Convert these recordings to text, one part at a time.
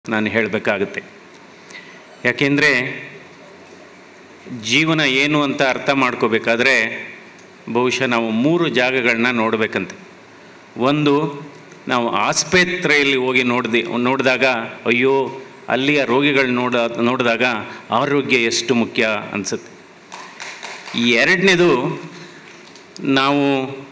ನಾನು ಹೇಳಬೇಕಾಗುತ್ತೆ ಯಾಕೆಂದರೆ ಜೀವನ ಏನು ಅಂತ ಅರ್ಥ ಮಾಡ್ಕೋಬೇಕಾದ್ರೆ ಬಹುಶಃ ನಾವು ಮೂರು ಜಾಗಗಳನ್ನ ನೋಡಬೇಕಂತೆ ಒಂದು ನಾವು ಆಸ್ಪತ್ರೆಯಲ್ಲಿ ಹೋಗಿ ನೋಡ್ದಿ ನೋಡಿದಾಗ ಅಯ್ಯೋ ಅಲ್ಲಿಯ ರೋಗಿಗಳು ನೋಡ ನೋಡಿದಾಗ ಆರೋಗ್ಯ ಎಷ್ಟು ಮುಖ್ಯ ಅನಿಸುತ್ತೆ ಈ ಎರಡನೇದು ನಾವು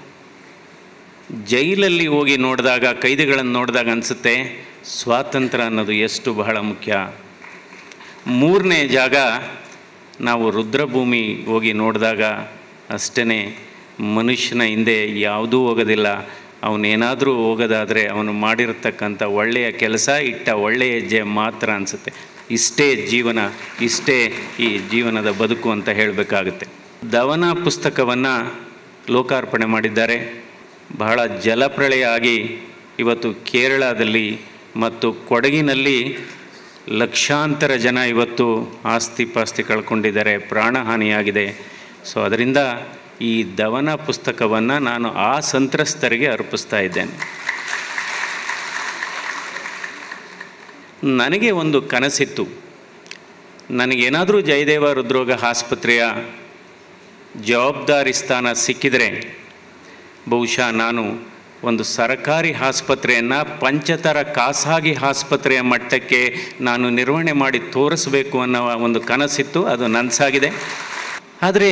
ಜೈಲಲ್ಲಿ ಹೋಗಿ ನೋಡಿದಾಗ ಕೈದಿಗಳನ್ನು ನೋಡಿದಾಗ ಅನಿಸುತ್ತೆ ಸ್ವಾತಂತ್ರ್ಯ ಅನ್ನೋದು ಎಷ್ಟು ಬಹಳ ಮುಖ್ಯ ಮೂರನೇ ಜಾಗ ನಾವು ರುದ್ರಭೂಮಿ ಹೋಗಿ ನೋಡಿದಾಗ ಅಷ್ಟೇ ಮನುಷ್ಯನ ಹಿಂದೆ ಯಾವುದೂ ಹೋಗೋದಿಲ್ಲ ಅವನೇನಾದರೂ ಹೋಗೋದಾದರೆ ಅವನು ಮಾಡಿರತಕ್ಕಂಥ ಒಳ್ಳೆಯ ಕೆಲಸ ಇಟ್ಟ ಒಳ್ಳೆಯ ಹೆಜ್ಜೆ ಮಾತ್ರ ಅನಿಸುತ್ತೆ ಇಷ್ಟೇ ಜೀವನ ಇಷ್ಟೇ ಈ ಜೀವನದ ಬದುಕು ಅಂತ ಹೇಳಬೇಕಾಗುತ್ತೆ ದವನ ಪುಸ್ತಕವನ್ನು ಲೋಕಾರ್ಪಣೆ ಮಾಡಿದ್ದಾರೆ ಬಹಳ ಜಲಪ್ರಳಯ ಆಗಿ ಇವತ್ತು ಕೇರಳದಲ್ಲಿ ಮತ್ತು ಕೊಡಗಿನಲ್ಲಿ ಲಕ್ಷಾಂತರ ಜನ ಇವತ್ತು ಆಸ್ತಿ ಪಾಸ್ತಿ ಕಳ್ಕೊಂಡಿದ್ದಾರೆ ಪ್ರಾಣಹಾನಿಯಾಗಿದೆ ಸೊ ಅದರಿಂದ ಈ ದವನ ಪುಸ್ತಕವನ್ನು ನಾನು ಆ ಸಂತ್ರಸ್ತರಿಗೆ ಅರ್ಪಿಸ್ತಾ ಇದ್ದೇನೆ ನನಗೆ ಒಂದು ಕನಸಿತ್ತು ನನಗೇನಾದರೂ ಜಯದೇವ ಹೃದ್ರೋಗ ಆಸ್ಪತ್ರೆಯ ಜವಾಬ್ದಾರಿ ಸ್ಥಾನ ಸಿಕ್ಕಿದರೆ ಬಹುಶಃ ನಾನು ಒಂದು ಸರಕಾರಿ ಆಸ್ಪತ್ರೆಯನ್ನು ಪಂಚತರ ಖಾಸಗಿ ಆಸ್ಪತ್ರೆಯ ಮಟ್ಟಕ್ಕೆ ನಾನು ನಿರ್ವಹಣೆ ಮಾಡಿ ತೋರಿಸಬೇಕು ಅನ್ನೋ ಒಂದು ಕನಸಿತ್ತು ಅದು ನನಸಾಗಿದೆ ಆದರೆ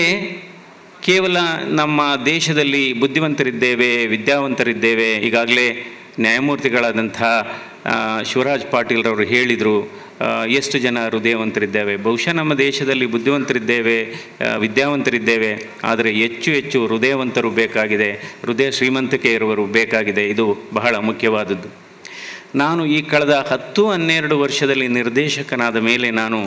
ಕೇವಲ ನಮ್ಮ ದೇಶದಲ್ಲಿ ಬುದ್ಧಿವಂತರಿದ್ದೇವೆ ವಿದ್ಯಾವಂತರಿದ್ದೇವೆ ಈಗಾಗಲೇ ನ್ಯಾಯಮೂರ್ತಿಗಳಾದಂಥ ಶಿವರಾಜ್ ಪಾಟೀಲ್ರವರು ಹೇಳಿದರು ಎಷ್ಟು ಜನ ಹೃದಯವಂತರಿದ್ದೇವೆ ಬಹುಶಃ ನಮ್ಮ ದೇಶದಲ್ಲಿ ಬುದ್ಧಿವಂತರಿದ್ದೇವೆ ವಿದ್ಯಾವಂತರಿದ್ದೇವೆ ಆದರೆ ಹೆಚ್ಚು ಹೆಚ್ಚು ಹೃದಯವಂತರು ಬೇಕಾಗಿದೆ ಹೃದಯ ಶ್ರೀಮಂತಿಕೆ ಇರುವರು ಬೇಕಾಗಿದೆ ಇದು ಬಹಳ ಮುಖ್ಯವಾದದ್ದು ನಾನು ಈ ಕಳೆದ ಹತ್ತು ಹನ್ನೆರಡು ವರ್ಷದಲ್ಲಿ ನಿರ್ದೇಶಕನಾದ ಮೇಲೆ ನಾನು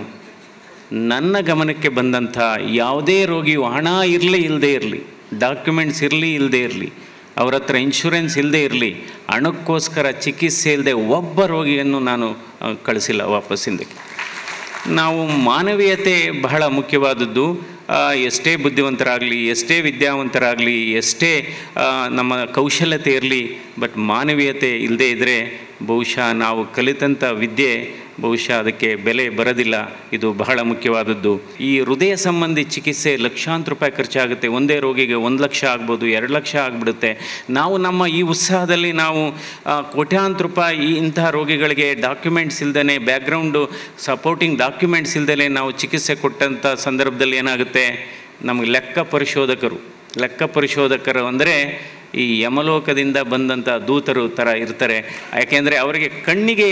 ನನ್ನ ಗಮನಕ್ಕೆ ಬಂದಂಥ ಯಾವುದೇ ರೋಗಿಯು ಹಣ ಇರಲಿ ಇಲ್ಲದೇ ಇರಲಿ ಡಾಕ್ಯುಮೆಂಟ್ಸ್ ಇರಲಿ ಇಲ್ಲದೇ ಇರಲಿ ಅವ್ರ ಹತ್ರ ಇನ್ಶೂರೆನ್ಸ್ ಇಲ್ಲದೇ ಇರಲಿ ಹಣಕ್ಕೋಸ್ಕರ ಚಿಕಿತ್ಸೆ ಇಲ್ಲದೆ ಒಬ್ಬ ರೋಗಿಯನ್ನು ನಾನು ಕಳಿಸಿಲ್ಲ ವಾಪಸ್ಸಿಂದಕ್ಕೆ ನಾವು ಮಾನವೀಯತೆ ಬಹಳ ಮುಖ್ಯವಾದದ್ದು ಎಷ್ಟೇ ಬುದ್ಧಿವಂತರಾಗಲಿ ಎಷ್ಟೇ ವಿದ್ಯಾವಂತರಾಗಲಿ ಎಷ್ಟೇ ನಮ್ಮ ಕೌಶಲ್ಯತೆ ಇರಲಿ ಬಟ್ ಮಾನವೀಯತೆ ಇಲ್ಲದೇ ಇದ್ದರೆ ಬಹುಶಃ ನಾವು ಕಲಿತಂಥ ವಿದ್ಯೆ ಬಹುಶಃ ಅದಕ್ಕೆ ಬೆಲೆ ಬರೋದಿಲ್ಲ ಇದು ಬಹಳ ಮುಖ್ಯವಾದದ್ದು ಈ ಹೃದಯ ಸಂಬಂಧಿ ಚಿಕಿತ್ಸೆ ಲಕ್ಷಾಂತರ ರೂಪಾಯಿ ಖರ್ಚಾಗುತ್ತೆ ಒಂದೇ ರೋಗಿಗೆ ಒಂದು ಲಕ್ಷ ಆಗ್ಬೋದು ಎರಡು ಲಕ್ಷ ಆಗಿಬಿಡುತ್ತೆ ನಾವು ನಮ್ಮ ಈ ಉತ್ಸಾಹದಲ್ಲಿ ನಾವು ಕೋಟ್ಯಾಂತರ ರೂಪಾಯಿ ಈ ಇಂತಹ ರೋಗಿಗಳಿಗೆ ಡಾಕ್ಯುಮೆಂಟ್ಸ್ ಇಲ್ದೇ ಬ್ಯಾಕ್ಗ್ರೌಂಡು ಸಪೋರ್ಟಿಂಗ್ ಡಾಕ್ಯುಮೆಂಟ್ಸ್ ಇಲ್ದೇ ನಾವು ಚಿಕಿತ್ಸೆ ಕೊಟ್ಟಂಥ ಸಂದರ್ಭದಲ್ಲಿ ಏನಾಗುತ್ತೆ ನಮಗೆ ಲೆಕ್ಕ ಪರಿಶೋಧಕರು ಲೆಕ್ಕ ಪರಿಶೋಧಕರು ಅಂದರೆ ಈ ಯಮಲೋಕದಿಂದ ಬಂದಂಥ ದೂತರು ಥರ ಇರ್ತಾರೆ ಯಾಕೆಂದರೆ ಅವರಿಗೆ ಕಣ್ಣಿಗೆ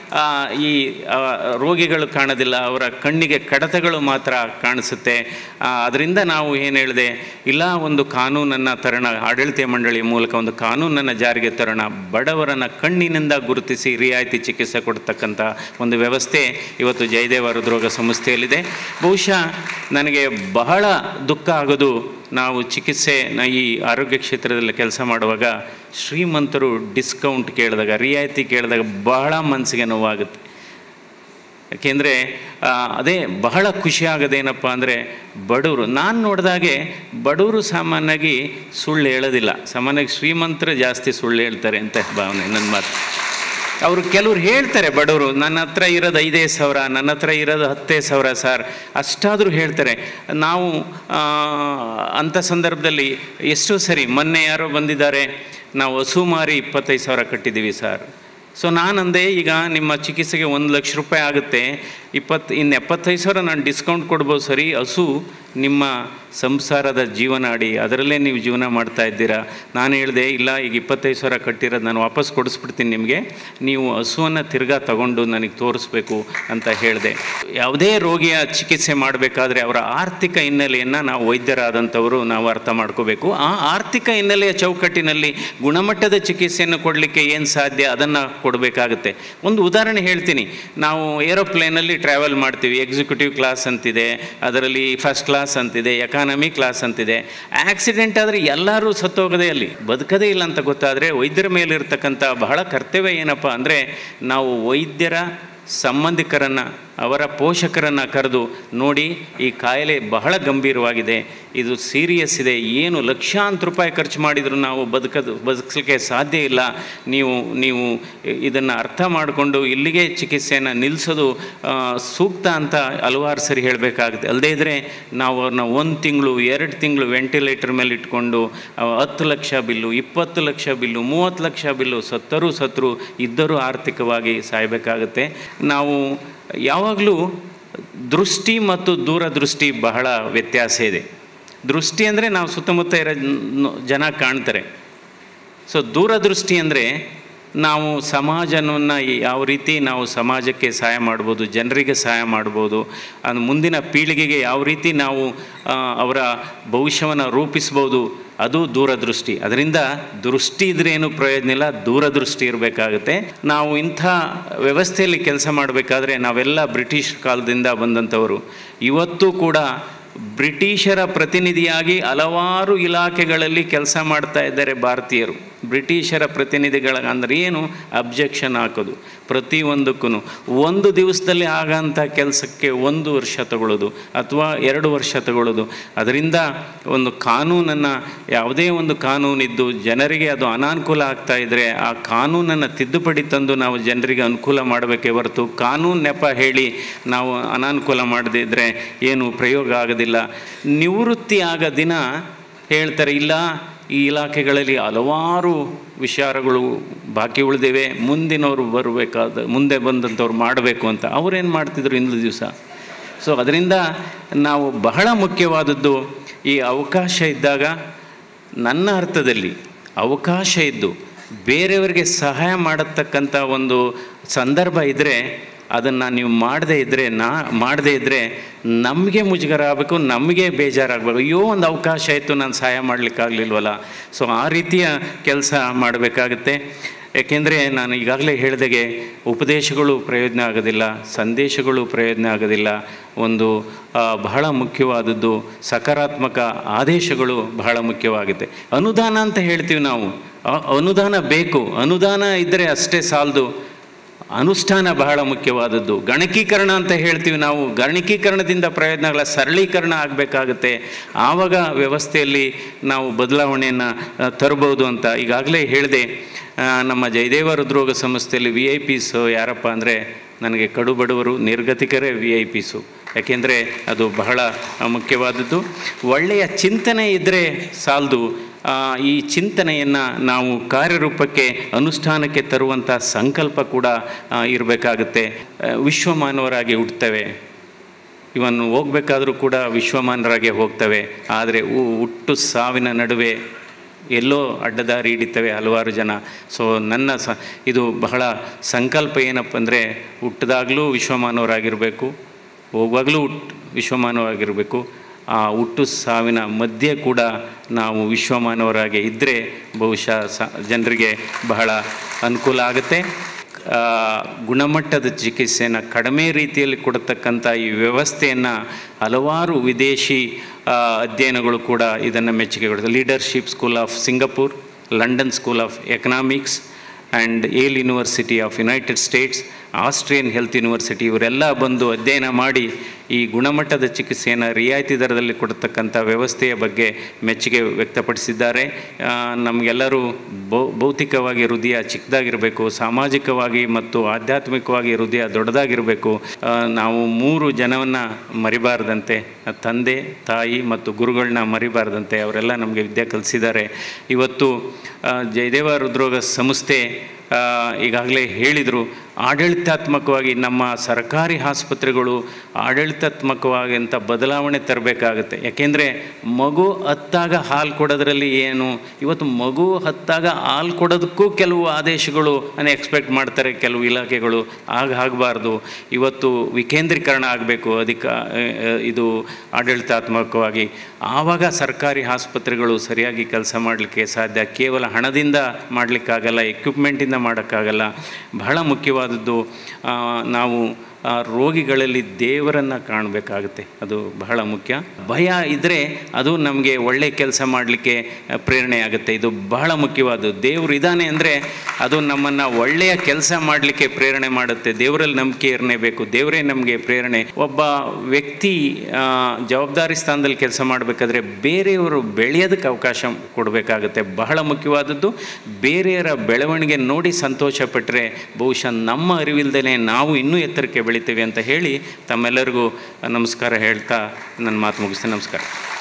ಈ ರೋಗಿಗಳು ಕಾಣೋದಿಲ್ಲ ಅವರ ಕಣ್ಣಿಗೆ ಕಡತಗಳು ಮಾತ್ರ ಕಾಣಿಸುತ್ತೆ ಅದರಿಂದ ನಾವು ಏನು ಹೇಳಿದೆ ಇಲ್ಲ ಒಂದು ಕಾನೂನನ್ನು ತರೋಣ ಆಡಳಿತ ಮಂಡಳಿಯ ಮೂಲಕ ಒಂದು ಕಾನೂನನ್ನು ಜಾರಿಗೆ ತರೋಣ ಬಡವರನ್ನು ಕಣ್ಣಿನಿಂದ ಗುರುತಿಸಿ ರಿಯಾಯಿತಿ ಚಿಕಿತ್ಸೆ ಕೊಡ್ತಕ್ಕಂಥ ಒಂದು ವ್ಯವಸ್ಥೆ ಇವತ್ತು ಜಯದೇವ ಹೃದ್ರೋಗ ಸಂಸ್ಥೆಯಲ್ಲಿದೆ ಬಹುಶಃ ನನಗೆ ಬಹಳ ದುಃಖ ಆಗೋದು ನಾವು ಚಿಕಿತ್ಸೆ ಈ ಆರೋಗ್ಯ ಕ್ಷೇತ್ರದಲ್ಲಿ ಕೆಲಸ ಮಾಡುವಾಗ ಶ್ರೀಮಂತರು ಡಿಸ್ಕೌಂಟ್ ಕೇಳಿದಾಗ ರಿಯಾಯಿತಿ ಕೇಳಿದಾಗ ಬಹಳ ಮನಸ್ಸಿಗೆ ನೋವಾಗುತ್ತೆ ಯಾಕೆಂದರೆ ಅದೇ ಬಹಳ ಖುಷಿ ಆಗೋದೇನಪ್ಪ ಅಂದರೆ ಬಡವರು ನಾನು ನೋಡಿದಾಗೆ ಬಡವರು ಸಾಮಾನ್ಯವಾಗಿ ಸುಳ್ಳು ಹೇಳೋದಿಲ್ಲ ಸಾಮಾನ್ಯವಾಗಿ ಶ್ರೀಮಂತರು ಜಾಸ್ತಿ ಸುಳ್ಳು ಹೇಳ್ತಾರೆ ಅಂತ ಭಾವನೆ ನನ್ನ ಮಾತು ಅವರು ಕೆಲವ್ರು ಹೇಳ್ತಾರೆ ಬಡವರು ನನ್ನ ಹತ್ರ ಇರೋದು ಐದೇ ಸಾವಿರ ನನ್ನ ಹತ್ರ ಇರೋದು ಹತ್ತೇ ಸಾವಿರ ಸರ್ ಅಷ್ಟಾದರೂ ಹೇಳ್ತಾರೆ ನಾವು ಅಂಥ ಸಂದರ್ಭದಲ್ಲಿ ಎಷ್ಟೋ ಸರಿ ಮೊನ್ನೆ ಯಾರೋ ಬಂದಿದ್ದಾರೆ ನಾವು ಹಸು ಮಾರಿ ಇಪ್ಪತ್ತೈದು ಸಾವಿರ ಕಟ್ಟಿದ್ದೀವಿ ಸರ್ ಸೊ ನಾನಂದೆ ಈಗ ನಿಮ್ಮ ಚಿಕಿತ್ಸೆಗೆ ಒಂದು ಲಕ್ಷ ರೂಪಾಯಿ ಆಗುತ್ತೆ ಇಪ್ಪತ್ತು ಇನ್ನು ಎಪ್ಪತ್ತೈದು ಸಾವಿರ ನಾನು ಡಿಸ್ಕೌಂಟ್ ಕೊಡ್ಬೋದು ಸರಿ ಹಸು ನಿಮ್ಮ ಸಂಸಾರದ ಜೀವನಾಡಿ ಅದರಲ್ಲೇ ನೀವು ಜೀವನ ಮಾಡ್ತಾ ಇದ್ದೀರಾ ನಾನು ಹೇಳಿದೆ ಇಲ್ಲ ಈಗ ಇಪ್ಪತ್ತೈದು ಸಾವಿರ ಕಟ್ಟಿರೋದು ನಾನು ವಾಪಸ್ ಕೊಡಿಸ್ಬಿಡ್ತೀನಿ ನಿಮಗೆ ನೀವು ಹಸುವನ್ನು ತಿರ್ಗಾ ತಗೊಂಡು ನನಗೆ ತೋರಿಸ್ಬೇಕು ಅಂತ ಹೇಳಿದೆ ಯಾವುದೇ ರೋಗಿಯ ಚಿಕಿತ್ಸೆ ಮಾಡಬೇಕಾದ್ರೆ ಅವರ ಆರ್ಥಿಕ ಹಿನ್ನೆಲೆಯನ್ನು ನಾವು ವೈದ್ಯರಾದಂಥವರು ನಾವು ಅರ್ಥ ಮಾಡ್ಕೋಬೇಕು ಆ ಆರ್ಥಿಕ ಹಿನ್ನೆಲೆಯ ಚೌಕಟ್ಟಿನಲ್ಲಿ ಗುಣಮಟ್ಟದ ಚಿಕಿತ್ಸೆಯನ್ನು ಕೊಡಲಿಕ್ಕೆ ಏನು ಸಾಧ್ಯ ಅದನ್ನು ಕೊಡಬೇಕಾಗುತ್ತೆ ಒಂದು ಉದಾಹರಣೆ ಹೇಳ್ತೀನಿ ನಾವು ಏರೋಪ್ಲೇನಲ್ಲಿ ಟ್ರಾವೆಲ್ ಮಾಡ್ತೀವಿ ಎಕ್ಸಿಕ್ಯೂಟಿವ್ ಕ್ಲಾಸ್ ಅಂತಿದೆ ಅದರಲ್ಲಿ ಫಸ್ಟ್ ಕ್ಲಾಸ್ ಅಂತಿದೆ ಎಕಾನಮಿ ಕ್ಲಾಸ್ ಅಂತಿದೆ ಆಕ್ಸಿಡೆಂಟ್ ಆದರೆ ಎಲ್ಲರೂ ಸತ್ತೋಗದೆ ಅಲ್ಲಿ ಬದುಕದೇ ಇಲ್ಲ ಅಂತ ಗೊತ್ತಾದರೆ ವೈದ್ಯರ ಮೇಲಿರ್ತಕ್ಕಂಥ ಬಹಳ ಕರ್ತವ್ಯ ಏನಪ್ಪ ಅಂದರೆ ನಾವು ವೈದ್ಯರ ಸಂಬಂಧಿಕರನ್ನು ಅವರ ಪೋಷಕರನ್ನು ಕರೆದು ನೋಡಿ ಈ ಕಾಯಿಲೆ ಬಹಳ ಗಂಭೀರವಾಗಿದೆ ಇದು ಸೀರಿಯಸ್ ಇದೆ ಏನು ಲಕ್ಷಾಂತರ ರೂಪಾಯಿ ಖರ್ಚು ಮಾಡಿದರೂ ನಾವು ಬದುಕದು ಬದುಕಲಿಕ್ಕೆ ಸಾಧ್ಯ ಇಲ್ಲ ನೀವು ನೀವು ಇದನ್ನು ಅರ್ಥ ಮಾಡಿಕೊಂಡು ಇಲ್ಲಿಗೆ ಚಿಕಿತ್ಸೆಯನ್ನು ನಿಲ್ಲಿಸೋದು ಆ, ಸೂಕ್ತ ಅಂತ ಹಲವಾರು ಸರಿ ಹೇಳಬೇಕಾಗುತ್ತೆ ಅಲ್ಲದೇ ಇದ್ದರೆ ನಾವು ಅವ್ರನ್ನ ಒಂದು ತಿಂಗಳು ಎರಡು ತಿಂಗಳು ವೆಂಟಿಲೇಟರ್ ಮೇಲೆ ಇಟ್ಕೊಂಡು ಆ, ಹತ್ತು ಲಕ್ಷ ಬಿಲ್ಲು ಇಪ್ಪತ್ತು ಲಕ್ಷ ಬಿಲ್ಲು ಮೂವತ್ತು ಲಕ್ಷ ಬಿಲ್ಲು ಸತ್ತರೂ ಸತ್ತರು ಇದ್ದರೂ ಆರ್ಥಿಕವಾಗಿ ಸಾಯಬೇಕಾಗುತ್ತೆ ನಾವು ಯಾವಾಗಲೂ ದೃಷ್ಟಿ ಮತ್ತು ದೂರದೃಷ್ಟಿ ಬಹಳ ವ್ಯತ್ಯಾಸ ಇದೆ ದೃಷ್ಟಿ ಅಂದರೆ ನಾವು ಸುತ್ತಮುತ್ತ ಇರೋ ಜನ- ಜನ ಕಾಣ್ತಾರೆ ಸೊ ದೂರದೃಷ್ಟಿ ಅಂದರೆ ನಾವು ಸಮಾಜವನ್ನು ಯಾವ ರೀತಿ ನಾವು ಸಮಾಜಕ್ಕೆ ಸಹಾಯ ಮಾಡ್ಬೋದು ಜನರಿಗೆ ಸಹಾಯ ಮಾಡ್ಬೋದು ಅದು ಮುಂದಿನ ಪೀಳಿಗೆಗೆ ಯಾವ ರೀತಿ ನಾವು ಆ, ಅವರ ಭವಿಷ್ಯವನ್ನು ರೂಪಿಸ್ಬೋದು ಅದು ದೂರದೃಷ್ಟಿ ಅದರಿಂದ ದೃಷ್ಟಿ ಇದ್ರೆ ಏನು ಪ್ರಯೋಜನ ಇಲ್ಲ ದೂರದೃಷ್ಟಿ ಇರಬೇಕಾಗುತ್ತೆ ನಾವು ಇಂಥ ವ್ಯವಸ್ಥೆಯಲ್ಲಿ ಕೆಲಸ ಮಾಡಬೇಕಾದ್ರೆ ನಾವೆಲ್ಲ ಬ್ರಿಟಿಷ್ ಕಾಲದಿಂದ ಬಂದಂಥವರು ಇವತ್ತು ಕೂಡ ಬ್ರಿಟಿಷರ ಪ್ರತಿನಿಧಿಯಾಗಿ ಹಲವಾರು ಇಲಾಖೆಗಳಲ್ಲಿ ಕೆಲಸ ಮಾಡ್ತಾ ಇದ್ದಾರೆ ಭಾರತೀಯರು ಬ್ರಿಟಿಷರ ಪ್ರತಿನಿಧಿಗಳ ಅಂದರೆ ಏನು ಅಬ್ಜೆಕ್ಷನ್ ಹಾಕೋದು ಪ್ರತಿಯೊಂದಕ್ಕೂ ಒಂದು ದಿವಸದಲ್ಲಿ ಆಗಂಥ ಕೆಲಸಕ್ಕೆ ಒಂದು ವರ್ಷ ತಗೊಳ್ಳೋದು ಅಥವಾ ಎರಡು ವರ್ಷ ತಗೊಳ್ಳೋದು ಅದರಿಂದ ಒಂದು ಕಾನೂನನ್ನು ಯಾವುದೇ ಒಂದು ಕಾನೂನಿದ್ದು ಜನರಿಗೆ ಅದು ಅನಾನುಕೂಲ ಆಗ್ತಾ ಇದ್ದರೆ ಆ ಕಾನೂನನ್ನು ತಿದ್ದುಪಡಿ ತಂದು ನಾವು ಜನರಿಗೆ ಅನುಕೂಲ ಮಾಡಬೇಕೇ ಹೊರತು ಕಾನೂನು ನೆಪ ಹೇಳಿ ನಾವು ಅನಾನುಕೂಲ ಮಾಡದೇ ಇದ್ದರೆ ಏನು ಪ್ರಯೋಗ ಆಗೋದಿಲ್ಲ ನಿವೃತ್ತಿ ಆಗ ದಿನ ಹೇಳ್ತಾರೆ ಇಲ್ಲ ಈ ಇಲಾಖೆಗಳಲ್ಲಿ ಹಲವಾರು ವಿಚಾರಗಳು ಬಾಕಿ ಉಳಿದಿವೆ ಮುಂದಿನವರು ಬರಬೇಕಾದ ಮುಂದೆ ಬಂದಂಥವ್ರು ಮಾಡಬೇಕು ಅಂತ ಅವ್ರೇನು ಮಾಡ್ತಿದ್ರು ಇಂದು ದಿವಸ ಸೊ ಅದರಿಂದ ನಾವು ಬಹಳ ಮುಖ್ಯವಾದದ್ದು ಈ ಅವಕಾಶ ಇದ್ದಾಗ ನನ್ನ ಅರ್ಥದಲ್ಲಿ ಅವಕಾಶ ಇದ್ದು ಬೇರೆಯವರಿಗೆ ಸಹಾಯ ಮಾಡತಕ್ಕಂಥ ಒಂದು ಸಂದರ್ಭ ಇದ್ದರೆ ಅದನ್ನು ನೀವು ಮಾಡದೇ ಇದ್ದರೆ ನಾ ಮಾಡದೇ ಇದ್ದರೆ ನಮಗೆ ಮುಜುಗರ ಆಗಬೇಕು ನಮಗೆ ಬೇಜಾರಾಗಬೇಕು ಅಯ್ಯೋ ಒಂದು ಅವಕಾಶ ಇತ್ತು ನಾನು ಸಹಾಯ ಮಾಡಲಿಕ್ಕಾಗಲಿಲ್ವಲ್ಲ ಸೊ ಆ ರೀತಿಯ ಕೆಲಸ ಮಾಡಬೇಕಾಗುತ್ತೆ ಏಕೆಂದರೆ ನಾನು ಈಗಾಗಲೇ ಹೇಳಿದಾಗೆ ಉಪದೇಶಗಳು ಪ್ರಯೋಜನ ಆಗೋದಿಲ್ಲ ಸಂದೇಶಗಳು ಪ್ರಯೋಜನ ಆಗೋದಿಲ್ಲ ಒಂದು ಆ, ಬಹಳ ಮುಖ್ಯವಾದದ್ದು ಸಕಾರಾತ್ಮಕ ಆದೇಶಗಳು ಬಹಳ ಮುಖ್ಯವಾಗುತ್ತೆ ಅನುದಾನ ಅಂತ ಹೇಳ್ತೀವಿ ನಾವು ಆ, ಅನುದಾನ ಬೇಕು ಅನುದಾನ ಇದ್ದರೆ ಅಷ್ಟೇ ಸಾಲದು ಅನುಷ್ಠಾನ ಬಹಳ ಮುಖ್ಯವಾದದ್ದು ಗಣಕೀಕರಣ ಅಂತ ಹೇಳ್ತೀವಿ ನಾವು ಗಣಕೀಕರಣದಿಂದ ಪ್ರಯೋಜನಗಳ ಸರಳೀಕರಣ ಆಗಬೇಕಾಗುತ್ತೆ ಆವಾಗ ವ್ಯವಸ್ಥೆಯಲ್ಲಿ ನಾವು ಬದಲಾವಣೆಯನ್ನು ಆ, ತರ್ಬೋದು ಅಂತ ಈಗಾಗಲೇ ಹೇಳಿದೆ ಆ, ನಮ್ಮ ಜಯದೇವ ಹೃದ್ರೋಗ ಸಂಸ್ಥೆಯಲ್ಲಿ ವಿ ಐ ಪಿಸು ಯಾರಪ್ಪ ಅಂದರೆ ನನಗೆ ಕಡು ಬಡವರು ನಿರ್ಗತಿಕರೇ ವಿ ಐ ಪಿಸು ಯಾಕೆಂದರೆ ಅದು ಬಹಳ ಆ, ಮುಖ್ಯವಾದದ್ದು ಒಳ್ಳೆಯ ಚಿಂತನೆ ಇದ್ದರೆ ಸಾಲದು ಆ, ಈ ಚಿಂತನೆಯನ್ನು ನಾವು ಕಾರ್ಯರೂಪಕ್ಕೆ ಅನುಷ್ಠಾನಕ್ಕೆ ತರುವಂಥ ಸಂಕಲ್ಪ ಕೂಡ ಇರಬೇಕಾಗುತ್ತೆ ವಿಶ್ವಮಾನವರಾಗಿ ಹುಟ್ಟುತ್ತವೆ ಇವನ್ ಹೋಗಬೇಕಾದ್ರೂ ಕೂಡ ವಿಶ್ವಮಾನರಾಗೆ ಹೋಗ್ತವೆ ಆದರೆ ಹು- ಹುಟ್ಟು ಸಾವಿನ ನಡುವೆ ಎಲ್ಲೋ ಅಡ್ಡದಾರಿ ಹಿಡಿತವೆ ಹಲವಾರು ಜನ ಸೊ ನನ್ನ ಸ ಇದು ಬಹಳ ಸಂಕಲ್ಪ ಏನಪ್ಪ ಅಂದರೆ ಹುಟ್ಟಿದಾಗಲೂ ವಿಶ್ವಮಾನವರಾಗಿರಬೇಕು ಹೋಗುವಾಗಲೂ ಹುಟ್ಟು ವಿಶ್ವಮಾನವಾಗಿರಬೇಕು ಆ ಹುಟ್ಟು ಸಾವಿನ ಮಧ್ಯೆ ಕೂಡ ನಾವು ವಿಶ್ವಮಾನವರಾಗಿ ಇದ್ದರೆ ಬಹುಶಃ ಸ ಜನರಿಗೆ ಬಹಳ ಅನುಕೂಲ ಆಗುತ್ತೆ ಆ, ಗುಣಮಟ್ಟದ ಚಿಕಿತ್ಸೆಯನ್ನು ಕಡಿಮೆ ರೀತಿಯಲ್ಲಿ ಕೊಡತಕ್ಕಂಥ ಈ ವ್ಯವಸ್ಥೆಯನ್ನು ಹಲವಾರು ವಿದೇಶಿ ಆ, ಅಧ್ಯಯನಗಳು ಕೂಡ ಇದನ್ನು ಮೆಚ್ಚುಗೆ ಕೊಡುತ್ತೆ leadership school of Singapore London school of economics and Yale university of United States Austrian health university ಇವರೆಲ್ಲ ಬಂದು ಅಧ್ಯಯನ ಮಾಡಿ ಈ ಗುಣಮಟ್ಟದ ಚಿಕಿತ್ಸೆಯನ್ನು ರಿಯಾಯಿತಿ ದರದಲ್ಲಿ ಕೊಡತಕ್ಕಂಥ ವ್ಯವಸ್ಥೆಯ ಬಗ್ಗೆ ಮೆಚ್ಚುಗೆ ವ್ಯಕ್ತಪಡಿಸಿದ್ದಾರೆ ಆ, ನಮಗೆಲ್ಲರೂ ಭೌ ಭೌತಿಕವಾಗಿ ಹೃದಯ ಚಿಕ್ಕದಾಗಿರಬೇಕು ಸಾಮಾಜಿಕವಾಗಿ ಮತ್ತು ಆಧ್ಯಾತ್ಮಿಕವಾಗಿ ಹೃದಯ ದೊಡ್ಡದಾಗಿರಬೇಕು ಆ, ನಾವು ಮೂರು ಜನವನ್ನು ಮರಿಬಾರ್ದಂತೆ ತಂದೆ ತಾಯಿ ಮತ್ತು ಗುರುಗಳನ್ನ ಮರಿಬಾರ್ದಂತೆ ಅವರೆಲ್ಲ ನಮಗೆ ವಿದ್ಯೆ ಕಲಿಸಿದ್ದಾರೆ ಇವತ್ತು ಆ, ಜಯದೇವ ಹೃದ್ರೋಗ ಸಂಸ್ಥೆ ಆ, ಈಗಾಗಲೇ ಹೇಳಿದರು ಆಡಳಿತಾತ್ಮಕವಾಗಿ ನಮ್ಮ ಸರ್ಕಾರಿ ಆಸ್ಪತ್ರೆಗಳು ಆಡಳಿತಾತ್ಮಕವಾಗಿ ಅಂತ ಬದಲಾವಣೆ ತರಬೇಕಾಗುತ್ತೆ ಯಾಕೆಂದರೆ ಮಗು ಹತ್ತಾಗ ಹಾಲು ಕೊಡೋದ್ರಲ್ಲಿ ಏನು ಇವತ್ತು ಮಗು ಹತ್ತಾಗ ಹಾಲು ಕೊಡೋದಕ್ಕೂ ಕೆಲವು ಆದೇಶಗಳು ಅನ್ನು ಎಕ್ಸ್ಪೆಕ್ಟ್ ಮಾಡ್ತಾರೆ ಕೆಲವು ಇಲಾಖೆಗಳು ಆಗ ಆಗಬಾರ್ದು ಇವತ್ತು ವಿಕೇಂದ್ರೀಕರಣ ಆಗಬೇಕು ಅಧಿಕ ಆ, ಇದು ಆಡಳಿತಾತ್ಮಕವಾಗಿ ಆವಾಗ ಸರ್ಕಾರಿ ಆಸ್ಪತ್ರೆಗಳು ಸರಿಯಾಗಿ ಕೆಲಸ ಮಾಡಲಿಕ್ಕೆ ಸಾಧ್ಯ ಕೇವಲ ಹಣದಿಂದ ಮಾಡಲಿಕ್ಕಾಗಲ್ಲ ಎಕ್ವಿಪ್ಮೆಂಟಿಂದ ಮಾಡೋಕ್ಕಾಗಲ್ಲ ಬಹಳ ಮುಖ್ಯವಾದದ್ದು ಆ, ನಾವು ಆ ರೋಗಿಗಳಲ್ಲಿ ದೇವರನ್ನು ಕಾಣಬೇಕಾಗುತ್ತೆ ಅದು ಬಹಳ ಮುಖ್ಯ ಭಯ ಇದ್ದರೆ ಅದು ನಮಗೆ ಒಳ್ಳೆಯ ಕೆಲಸ ಮಾಡಲಿಕ್ಕೆ ಪ್ರೇರಣೆ ಆಗುತ್ತೆ ಇದು ಬಹಳ ಮುಖ್ಯವಾದ್ದು ದೇವರು ಇದ್ದಾನೆ ಅಂದರೆ ಅದು ನಮ್ಮನ್ನು ಒಳ್ಳೆಯ ಕೆಲಸ ಮಾಡಲಿಕ್ಕೆ ಪ್ರೇರಣೆ ಮಾಡುತ್ತೆ ದೇವರಲ್ಲಿ ನಂಬಿಕೆ ಇರಲೇಬೇಕು ದೇವರೇ ನಮಗೆ ಪ್ರೇರಣೆ ಒಬ್ಬ ವ್ಯಕ್ತಿ ಆ, ಜವಾಬ್ದಾರಿ ಸ್ಥಾನದಲ್ಲಿ ಕೆಲಸ ಮಾಡಬೇಕಾದ್ರೆ ಬೇರೆಯವರು ಬೆಳೆಯೋದಕ್ಕೆ ಅವಕಾಶ ಕೊಡಬೇಕಾಗುತ್ತೆ ಬಹಳ ಮುಖ್ಯವಾದದ್ದು ಬೇರೆಯವರ ಬೆಳವಣಿಗೆ ನೋಡಿ ಸಂತೋಷ ಪಟ್ಟರೆ ಬಹುಶಃ ನಮ್ಮ ಅರಿವಿಲ್ದೇ ನಾವು ಇನ್ನೂ ಎತ್ತರಕ್ಕೆ ಬೆಳಿತೀವಿ ಅಂತ ಹೇಳಿ ತಮ್ಮೆಲ್ಲರಿಗೂ ನಮಸ್ಕಾರ ಹೇಳ್ತಾ ನನ್ನ ಮಾತು ಮುಗಿಸ್ತೇನೆ ನಮಸ್ಕಾರ